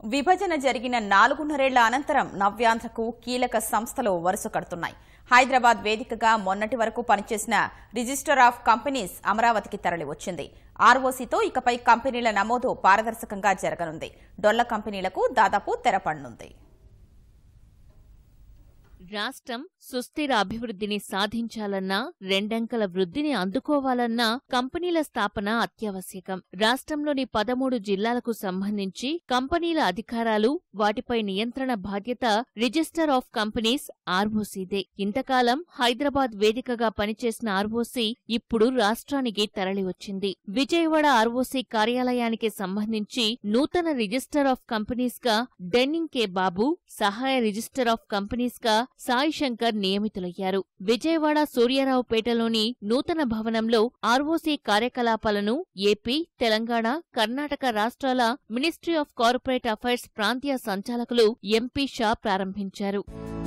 విభజన జరిగిన నాలుగున్నరేళ్ల అనంతరం నవ్యాంధ్రకు కీలక సంస్థలు వరుస కడుతున్నాయి హైదరాబాద్ వేదికగా మొన్నటి వరకు పనిచేసిన రిజిస్టర్ ఆఫ్ కంపెనీస్ అమరావతికి తరలివచ్చింది ఆర్ఓసీతో ఇకపై కంపెనీల నమోదు పారదర్శకంగా జరగనుంది డొల్ల కంపెనీలకు దాదాపు తెరపడనుంది రాష్ట్రం సుస్థిర అభివృద్ధిని సాధించాలన్నా రెండంకెల వృద్ధిని అందుకోవాలన్నా కంపెనీల స్థాపన అత్యావశ్యకం రాష్ట్రంలోని పదమూడు జిల్లాలకు సంబంధించి కంపెనీల అధికారాలు వాటిపై నియంత్రణ బాధ్యత రిజిస్టర్ ఆఫ్ కంపెనీస్ ఆర్ఓసీదే ఇంతకాలం హైదరాబాద్ వేదికగా పనిచేసిన ఆర్ఓసీ ఇప్పుడు రాష్ట్రానికి తరలివచ్చింది విజయవాడ ఆర్ఓసీ కార్యాలయానికి సంబంధించి నూతన రిజిస్టర్ ఆఫ్ కంపెనీస్ గా డెన్నింగ్ కె బాబు సహాయ రిజిస్టర్ ఆఫ్ కంపెనీస్ గా సాయి శంకర్ నియమితులయ్యారు విజయవాడ సూర్యారావుపేటలోని నూతన భవనంలో ఆర్ఓసీ కార్యకలాపాలను ఏపీ తెలంగాణ కర్ణాటక రాష్ట్రాల మినిస్ట్రీ ఆఫ్ కార్పొరేట్ అఫైర్స్ ప్రాంతీయ సంచాలకులు ఎంపీ షా ప్రారంభించారు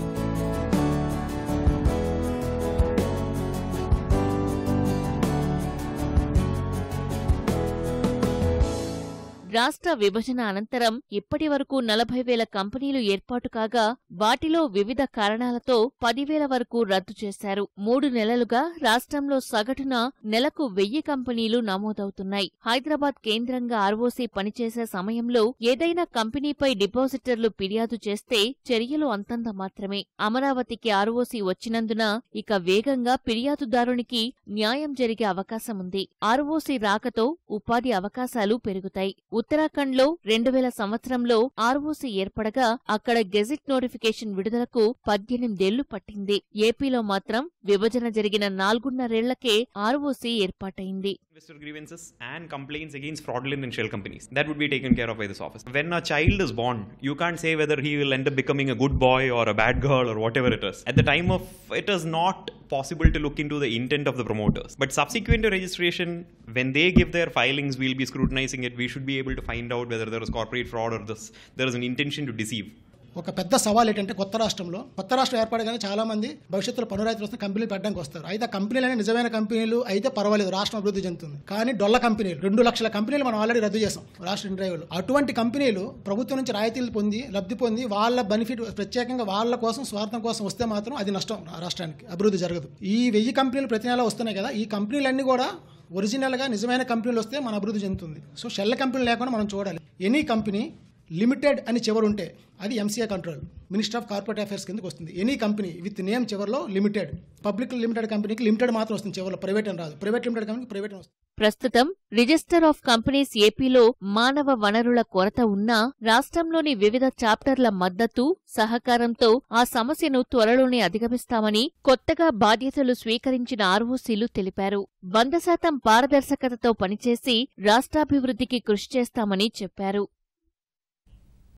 రాష్ట్ర విభజన అనంతరం ఇప్పటి వరకు నలభై వేల కంపెనీలు ఏర్పాటు కాగా వాటిలో వివిధ కారణాలతో పదివేల వరకు రద్దు చేశారు మూడు నెలలుగా రాష్ట్రంలో సగటున నెలకు వెయ్యి కంపెనీలు నమోదవుతున్నాయి హైదరాబాద్ కేంద్రంగా ఆర్ఓసీ పనిచేసే సమయంలో ఏదైనా కంపెనీపై డిపాజిటర్లు ఫిర్యాదు చేస్తే చర్యలు అంతంత మాత్రమే అమరావతికి ఆర్ఓసీ వచ్చినందున ఇక వేగంగా ఫిర్యాదుదారునికి న్యాయం జరిగే అవకాశముంది ఆర్ఓసీ రాకతో ఉపాధి అవకాశాలు పెరుగుతాయి ఉత్తరాఖండ్లో రెండు వేల సంవత్సరంలో ఆర్ఓసీ ఏర్పడగా అక్కడ గెజిట్ నోటిఫికేషన్ విడుదలకు పద్దెనిమిదేళ్లు పట్టింది ఏపీలో మాత్రం విభజన జరిగిన నాలుగున్నరేళ్లకే ఆర్ఓసీ ఏర్పాటైంది investor grievances and complaints against fraudulent and shell companies. That would be taken care of by this office. When a child is born, you can't say whether he will end up becoming a good boy or a bad girl or whatever it is. At the time of it is not possible to look into the intent of the promoters. But subsequent to registration, when they give their filings, we'll be scrutinizing it. We should be able to find out whether there is corporate fraud or this there is an intention to deceive. ఒక పెద్ద సవాల్ ఏంటంటే కొత్త రాష్ట్రంలో కొత్త రాష్ట్రం ఏర్పడగానే చాలా మంది భవిష్యత్తులో పనురైతులు వస్తే కంపెనీలు పెట్టడానికి వస్తారు అయితే ఆ కంపెనీలు అనేవి నిజమైన కంపెనీలు అయితే పర్వాలేదు రాష్ట్రం అభివృద్ధి చెందుతుంది కానీ డొల్ల కంపెనీలు రెండు లక్షల కంపెనీలు మనం ఆల్రెడీ రద్దు చేసాం రాష్ట్ర డ్రైవర్లు అటువంటి కంపెనీలు ప్రభుత్వం నుంచి రాయితీలు పొంది లబ్ధి పొంది వాళ్ళ బెనిఫిట్ ప్రత్యేకంగా వాళ్ళ కోసం స్వార్థం కోసం వస్తే మాత్రం అది నష్టం రాష్ట్రానికి అభివృద్ధి జరగదు ఈ వెయ్యి కంపెనీలు ప్రతి నెల వస్తున్నాయి కదా ఈ కంపెనీలన్నీ కూడా ఒరిజినల్గా నిజమైన కంపెనీలు వస్తే మన అభివృద్ధి చెందుతుంది సో షెల్ కంపెనీ లేకుండా మనం చూడాలి ఎనీ కంపెనీ లిమిటెడ్ అని చివరు ఉంటే అది MCA control minister of corporate affairs కిందకి వస్తుంది ఎనీ కంపెనీ విత్ నేమ్ చివరిలో లిమిటెడ్ పబ్లిక్ లిమిటెడ్ కంపెనీకి లిమిటెడ్ మాత్రం వస్తుంది చివరిలో ప్రైవేట్ అని రాదు ప్రైవేట్ లిమిటెడ్ కంపెనీకి ప్రైవేట్ అని వస్తుంది ప్రస్తుతం రిజిస్టర్ ఆఫ్ కంపెనీస్ ఏపీలో మానవ వనరుల కొరత ఉన్నా రాష్ట్రంలోని వివిధ చాప్టర్ల మద్దతు సహకారంతో ఆ సమస్యను త్వరలోనే అధిగమిస్తామని కొత్తగా బాధ్యతలు స్వీకరించిన ఆర్ఓసీలు తెలిపారు వంద శాతం పారదర్శకతతో పనిచేసి రాష్ట్రాభివృద్ధికి కృషి చేస్తామని చెప్పారు